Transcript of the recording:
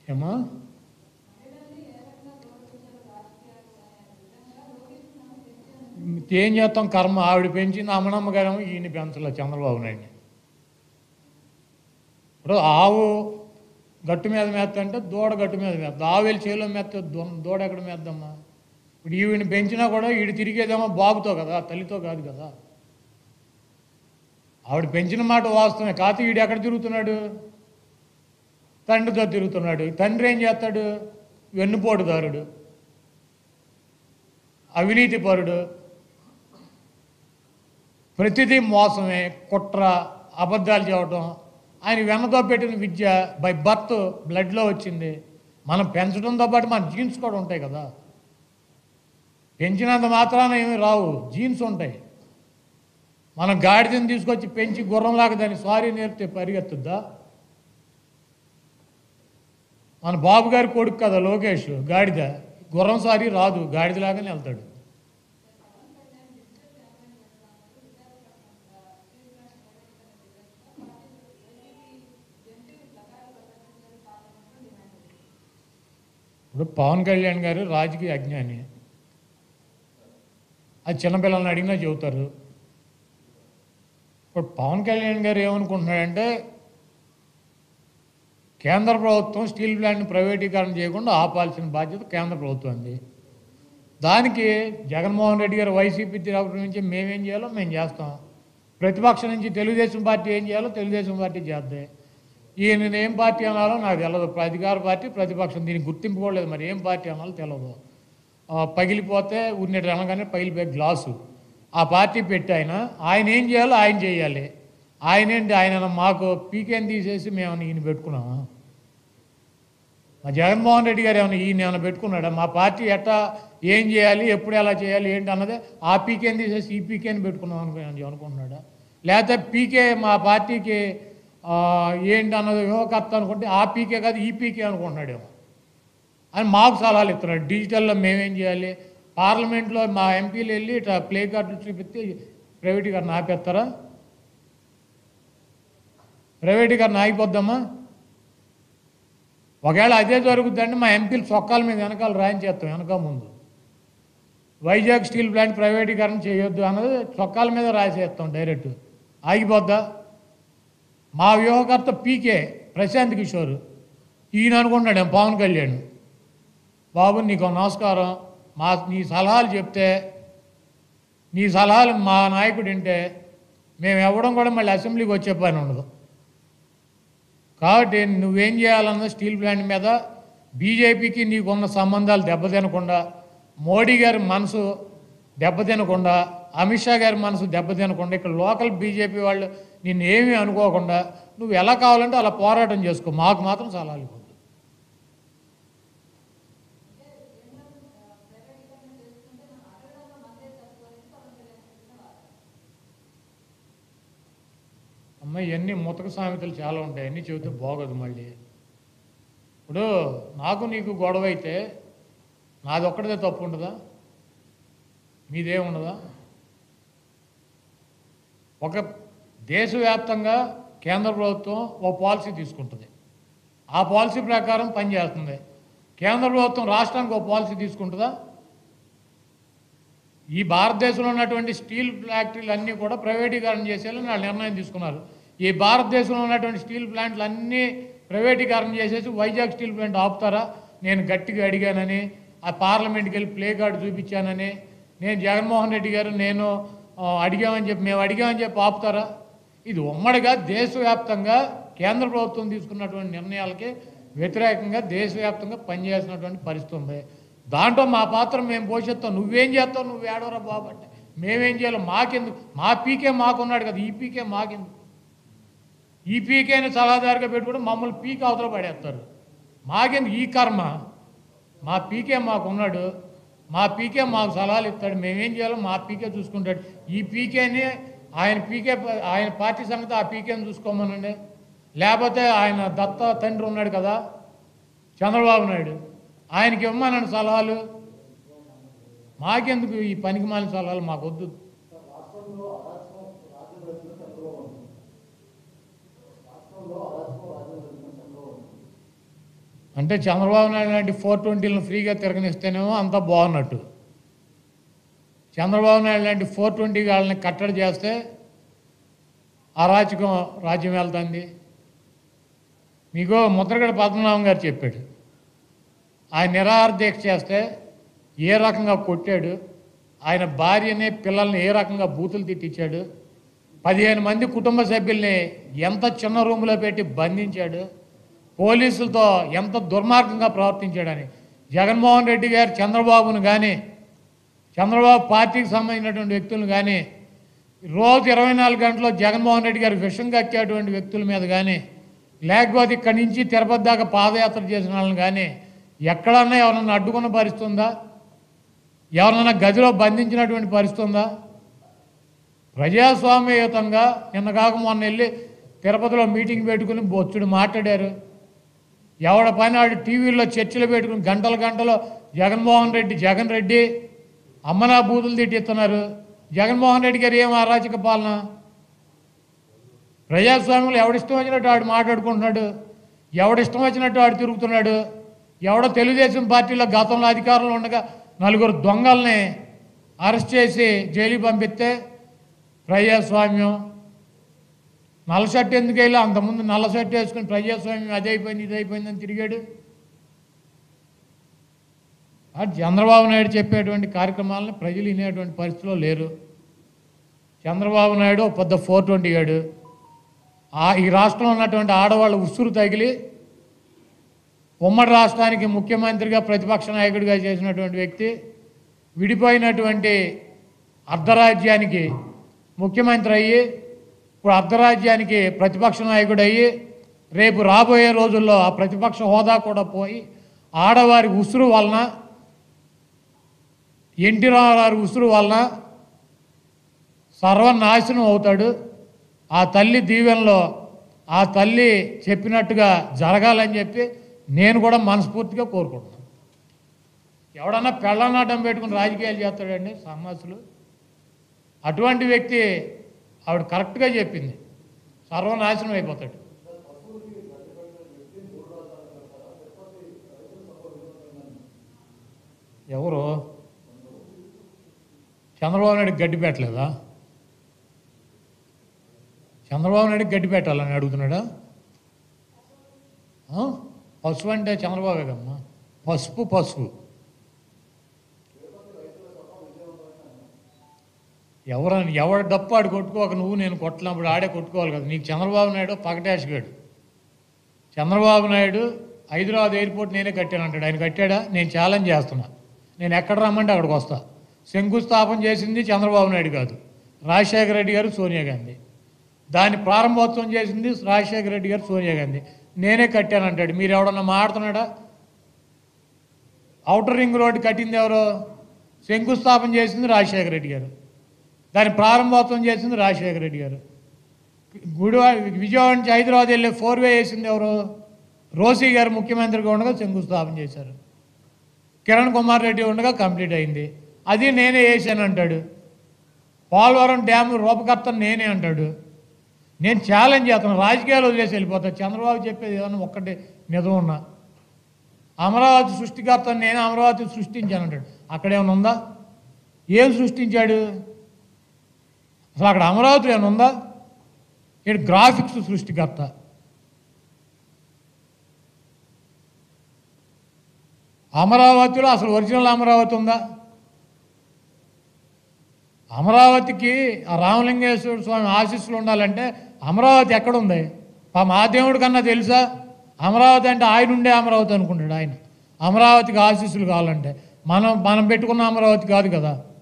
ఏమా ఏం చేస్తాం కర్మ ఆవిడ పెంచింది అమ్మనమ్మ గారు ఈయన పెంచలే చంద్రబాబు నాయుడిని ఇప్పుడు ఆవు గట్టు మీద మేస్తంటే దూడ గట్టు మీద మేస్తా ఆవు వెళ్ళి చేలో మేస్తే దో- దూడ ఎక్కడ మేద్దమ్మా ఇప్పుడు ఈవిని పెంచినా కూడా ఈడు తిరిగేదేమో బాబుతో కదా తల్లితో కాదు కదా ఆవిడ పెంచిన మాట వాస్తవమే కాకపోతే ఈడు ఎక్కడ తిరుగుతున్నాడు తండ్రితో తిరుగుతున్నాడు తండ్రి ఏం చేస్తాడు వెన్నుపోటుదారుడు అవినీతిపరుడు ప్రతిదీ మోసమే కుట్ర అబద్ధాలు చెప్పడం ఆయన వెన్నతో పెట్టిన విద్య బై బర్త్ బ్లడ్లో వచ్చింది మనం పెంచడంతో పాటు మన జీన్స్ కూడా ఉంటాయి కదా పెంచినంత మాత్రాన ఏమి రావు జీన్స్ ఉంటాయి మనం గాడిదని తీసుకొచ్చి పెంచి గుర్రంలాగా దాన్ని స్వారీ నేర్పితే పరిగెత్తుద్దా మన బాబు గారి కొడుకు కదా లోకేష్ గాడిద గుర్రం సారి రాదు గాడిదలాగానే వెళ్తాడు ఇప్పుడు పవన్ కళ్యాణ్ గారు రాజకీయ అజ్ఞాని అది చిన్నపిల్లల్ని అడిగినా చెబుతారు ఇప్పుడు పవన్ కళ్యాణ్ గారు ఏమనుకుంటున్నాడంటే కేంద్ర ప్రభుత్వం స్టీల్ ప్లాంట్ని ప్రైవేటీకరణ చేయకుండా ఆపాల్సిన బాధ్యత కేంద్ర ప్రభుత్వంది దానికి జగన్మోహన్ రెడ్డి గారు వైసీపీ తరఫు నుంచి మేమేం చేయాలో మేము చేస్తాం ప్రతిపక్షం నుంచి తెలుగుదేశం పార్టీ ఏం చేయాలో తెలుగుదేశం పార్టీ చేద్దాం ఈయన ఏం పార్టీ అనాలో నాకు తెలియదు అధికార పార్టీ ప్రతిపక్షం దీనికి గుర్తింపు కూడా లేదు మరి ఏం పార్టీ అనాలో తెలియదు ఆ, పగిలిపోతే ఉన్నట్టు అనగానే పగిలిపోయే గ్లాసు ఆ పార్టీ పెట్టి ఆయన ఆయన ఏం చేయాలో ఆయన చేయాలి ఆయన ఏంటి ఆయన మాకు పీకేని తీసేసి మేము ఈయన పెట్టుకున్నామా మా జగన్మోహన్ రెడ్డి గారు ఏమైనా ఈయన ఏమైనా పెట్టుకున్నాడా మా పార్టీ ఎట్టా ఏం చేయాలి ఎప్పుడు ఎలా చేయాలి ఏంటి అన్నదే ఆ పీకేని తీసేసి ఈ పీకేని పెట్టుకున్నాం అనుకో అనుకుంటున్నాడా లేకపోతే పీకే మా పార్టీకి ఆ, ఏంటి అన్నది యువకర్త అనుకుంటే ఆ పీకే కాదు ఈ పీకే అనుకుంటున్నాడేమో అని మాకు సలహాలు ఇస్తున్నాడు డిజిటల్లో మేమేం చేయాలి పార్లమెంట్లో మా ఎంపీలు వెళ్ళి ఇట్లా ప్లే కార్డులు చూపిస్తే ప్రైవేటీకరణ ఆపేస్తారా ప్రైవేటీకరణ ఆగిపోద్దామా ఒకవేళ అదే జరుగుతుందంటే మా ఎంపీలు చొక్కాల మీద వెనకాల రాయించేస్తాం వెనక ముందు వైజాగ్ స్టీల్ ప్లాంట్ ప్రైవేటీకరణ చేయొద్దు అన్నది చొక్కాల మీద రాసేస్తాం డైరెక్ట్ ఆగిపోద్దా మా వ్యూహకర్త పీకే ప్రశాంత్ కిషోర్ ఈయన అనుకుంటున్నాడు ఏం పవన్ కళ్యాణ్ బాబు నీకు నమస్కారం మా నీ సలహాలు చెప్తే నీ సలహాలు మా నాయకుడు వింటే మేము ఇవ్వడం కూడా మళ్ళీ అసెంబ్లీకి వచ్చే పని ఉండదు కాబట్టి నువ్వేం చేయాలన్న స్టీల్ ప్లాంట్ మీద బీజేపీకి నీకున్న సంబంధాలు దెబ్బతినకుండా మోడీ గారి మనసు దెబ్బతినకుండా అమిత్ షా గారి మనసు దెబ్బతినకుండా ఇక్కడ లోకల్ బీజేపీ వాళ్ళు నిన్ను ఏమీ అనుకోకుండా నువ్వు ఎలా కావాలంటే అలా పోరాటం చేసుకో మాకు మాత్రం సలహాలు ఇవ్వద్దు అమ్మ ఇవన్నీ ముతక సామెతలు చాలా ఉంటాయి అన్నీ చెబితే బాగోదు మళ్ళీ ఇప్పుడు నాకు నీకు గొడవ అయితే నాది ఒక్కడిదే తప్పు ఉండదా మీదే ఉండదా ఒక దేశవ్యాప్తంగా కేంద్ర ప్రభుత్వం ఒక పాలసీ తీసుకుంటుంది ఆ పాలసీ ప్రకారం పనిచేస్తుంది కేంద్ర ప్రభుత్వం రాష్ట్రానికి ఒక పాలసీ తీసుకుంటుందా ఈ భారతదేశంలో ఉన్నటువంటి స్టీల్ ఫ్యాక్టరీలు అన్నీ కూడా ప్రైవేటీకరణ చేసేయాలని వాళ్ళు నిర్ణయం తీసుకున్నారు ఈ భారతదేశంలో ఉన్నటువంటి స్టీల్ ప్లాంట్లు అన్నీ ప్రైవేటీకరణ చేసేసి వైజాగ్ స్టీల్ ప్లాంట్ ఆపుతారా నేను గట్టిగా అడిగానని ఆ పార్లమెంట్కి వెళ్ళి ప్లే కార్డు చూపించానని నేను జగన్మోహన్ రెడ్డి గారు నేను ఆ, అడిగామని చెప్పి మేము అడిగామని చెప్పి ఆపుతారా ఇది ఉమ్మడిగా దేశవ్యాప్తంగా కేంద్ర ప్రభుత్వం తీసుకున్నటువంటి నిర్ణయాలకి వ్యతిరేకంగా దేశవ్యాప్తంగా పనిచేసినటువంటి పరిస్థితి ఉంది దాంట్లో మా పాత్ర మేము పోషిస్తాం నువ్వేం చేస్తావు నువ్వు ఏడవరా బాబు అంటే మేమేం చేయాలి మాకెందుకు మా పీకే మాకున్నాడు కదా ఈ పీకే మాకెందుకు ఈ పీకేని సలహాదారుగా పెట్టుకుంటే మమ్మల్ని పీక్ అవతల పడేస్తారు మాకెందుకు ఈ కర్మ మా పీకే మాకున్నాడు మా పీకే మాకు సలహాలు ఇస్తాడు మేమేం చేయాలో మా పీకే చూసుకుంటాడు ఈ పీకేని ఆయన పీకే ప- ఆయన పార్టీ సంగతి ఆ పీకేని చూసుకోమనండి లేకపోతే ఆయన దత్త తండ్రి ఉన్నాడు కదా చంద్రబాబు నాయుడు ఆయనకి ఇవ్వమనండి సలహాలు మాకెందుకు ఈ పనికి మాలిన సలహాలు మాకు వద్దు రాష్ట్రంలో అరాచకం రాజ్యం వెళ్తున్న చంద్రబాబు ఉంది రాష్ట్రంలో అరాచకం రాజ్యం వెళ్తున్న చంద్రబాబు ఉంది అంటే చంద్రబాబు నాయుడు లాంటి ఫోర్ ట్వంటీలను ఫ్రీగా తిరగనిస్తేనేమో అంతా బాగున్నట్టు చంద్రబాబు నాయుడు లాంటి ఫోర్ ట్వంటీ వాళ్ళని కట్టడి చేస్తే అరాచకం రాజ్యం వెళ్తుంది మీకు ముద్రగడ పద్మనాభం గారు చెప్పాడు ఆయన నిరాహార దీక్ష చేస్తే ఏ రకంగా కొట్టాడు ఆయన భార్యని పిల్లల్ని ఏ రకంగా బూతులు తిట్టించాడు పదిహేను మంది కుటుంబ సభ్యుల్ని ఎంత చిన్న రూములో పెట్టి బంధించాడు పోలీసులతో ఎంత దుర్మార్గంగా ప్రవర్తించాడని జగన్మోహన్ రెడ్డి గారు చంద్రబాబును కానీ చంద్రబాబు పార్టీకి సంబంధించినటువంటి వ్యక్తులను కానీ రోజు ఇరవై నాలుగు గంటల్లో జగన్మోహన్ రెడ్డి గారు విషం కక్కేటువంటి వ్యక్తుల మీద కానీ లేకపోతే ఇక్కడి నుంచి తిరుపతి దాకా పాదయాత్ర చేసిన వాళ్ళని కానీ ఎక్కడన్నా ఎవరన్నా అడ్డుకున్న పరిస్థితి ఉందా ఎవరన్నా గదిలో బంధించినటువంటి పరిస్థితి ఉందా ప్రజాస్వామ్యయుతంగా నిన్న కాక మొన్న వెళ్ళి తిరుపతిలో మీటింగ్ పెట్టుకుని బొచ్చుడు మాట్లాడారు ఎవడ పని వాడు టీవీలో చర్చలు పెట్టుకుని గంటల గంటలో జగన్మోహన్ రెడ్డి జగన్ రెడ్డి అమ్మనా బూతులు తిట్టిస్తున్నారు జగన్మోహన్ రెడ్డి గారు ఏం అరాచక పాలన ప్రజాస్వామ్యంలో ఎవడిష్టం వచ్చినట్టు వాడు మాట్లాడుకుంటున్నాడు ఎవడిష్టం వచ్చినట్టు వాడు తిరుగుతున్నాడు ఎవడో తెలుగుదేశం పార్టీలో గతంలో అధికారంలో ఉండగా నలుగురు దొంగల్ని అరెస్ట్ చేసి జైలుకి పంపిస్తే ప్రజాస్వామ్యం నల్ల షర్ట్ ఎందుకు వెళ్ళి అంతకుముందు నల్ల షర్ట్ వేసుకుని ప్రజాస్వామ్యం అది అయిపోయింది ఇది అయిపోయిందని తిరిగాడు ఆ చంద్రబాబు నాయుడు చెప్పేటువంటి కార్యక్రమాలను ప్రజలు వినేటువంటి పరిస్థితిలో లేరు చంద్రబాబు నాయుడు ఒక పెద్ద ఫోర్ ట్వంటీ గాడు ఆ ఈ రాష్ట్రంలో ఉన్నటువంటి ఆడవాళ్ళు ఉసురు తగిలి ఉమ్మడి రాష్ట్రానికి ముఖ్యమంత్రిగా ప్రతిపక్ష నాయకుడిగా చేసినటువంటి వ్యక్తి విడిపోయినటువంటి అర్ధరాజ్యానికి ముఖ్యమంత్రి అయ్యి ఇప్పుడు అర్ధరాజ్యానికి ప్రతిపక్ష నాయకుడు అయ్యి రేపు రాబోయే రోజుల్లో ఆ ప్రతిపక్ష హోదా కూడా పోయి ఆడవారి ఉసురు వలన ఎన్టీ రామారావు ఉసురు వలన సర్వనాశనం అవుతాడు ఆ తల్లి దీవెనలో ఆ తల్లి చెప్పినట్టుగా జరగాలని చెప్పి నేను కూడా మనస్ఫూర్తిగా కోరుకుంటున్నాను ఎవడన్నా పెళ్ళనాటం పెట్టుకుని రాజకీయాలు చేస్తాడండి సమాసులు అటువంటి వ్యక్తి ఆవిడ కరెక్ట్గా చెప్పింది సర్వనాశనం అయిపోతాడు ఎవరు చంద్రబాబు నాయుడు గడ్డి పెట్టలేదా చంద్రబాబు నాయుడు గడ్డి పెట్టాలని అడుగుతున్నాడా ఆ? పసుపు అంటే చంద్రబాబు కదమ్మా పసుపు పసుపు ఎవరని ఎవడ డప్పు ఆడు కొట్టుకోక నువ్వు నేను కొట్టినప్పుడు ఆడే కొట్టుకోవాలి కదా నీకు చంద్రబాబు నాయుడు పకటేషగాడు చంద్రబాబు నాయుడు హైదరాబాద్ ఎయిర్పోర్ట్ నేనే కట్టాను అంటాడు ఆయన కట్టాడా నేను ఛాలెంజ్ చేస్తున్నా నేను ఎక్కడ రమ్మంటే అక్కడికి వస్తా శంకుస్థాపన చేసింది చంద్రబాబు నాయుడు కాదు రాజశేఖర రెడ్డి గారు సోనియా గాంధీ దాన్ని ప్రారంభోత్సవం చేసింది రాజశేఖర రెడ్డి గారు సోనియా గాంధీ నేనే కట్టాను అంటాడు మీరు ఎవడన్నా మాడుతున్నాడా అవుటర్ రింగ్ రోడ్డు కట్టింది ఎవరు శంకుస్థాపన చేసింది రాజశేఖర రెడ్డి గారు దాన్ని ప్రారంభోత్సవం చేసింది రాజశేఖర రెడ్డి గారు గుడివాడ విజయవాడ నుంచి హైదరాబాద్ వెళ్ళే ఫోర్ వే వేసింది ఎవరు రోసీ గారు ముఖ్యమంత్రిగా ఉండగా శంకుస్థాపన చేశారు కిరణ్ కుమార్ రెడ్డి ఉండగా కంప్లీట్ అయింది అది నేనే వేసాను అంటాడు పోలవరం డ్యామ్ రూపకర్త నేనే అంటాడు నేను ఛాలెంజ్ చేస్తాను రాజకీయాలు వదిలేసి వెళ్ళిపోతా చంద్రబాబు చెప్పేది ఏదన్నా ఒక్కటి నిజం ఉన్నా అమరావతి సృష్టికర్త నేను అమరావతి సృష్టించాను అంటాడు అక్కడేమైనా ఉందా ఏం సృష్టించాడు అసలు అక్కడ అమరావతి ఏమైనా ఉందా ఇక్కడ గ్రాఫిక్స్ సృష్టికర్త అమరావతిలో అసలు ఒరిజినల్ అమరావతి ఉందా అమరావతికి ఆ రామలింగేశ్వర స్వామి ఆశీస్సులు ఉండాలంటే అమరావతి ఎక్కడుంది ఆ మా దేవుడి కన్నా తెలుసా అమరావతి అంటే ఆయన ఉండే అమరావతి అనుకుంటాడు ఆయన అమరావతికి ఆశీస్సులు కావాలంటే మనం మనం పెట్టుకున్న అమరావతి కాదు కదా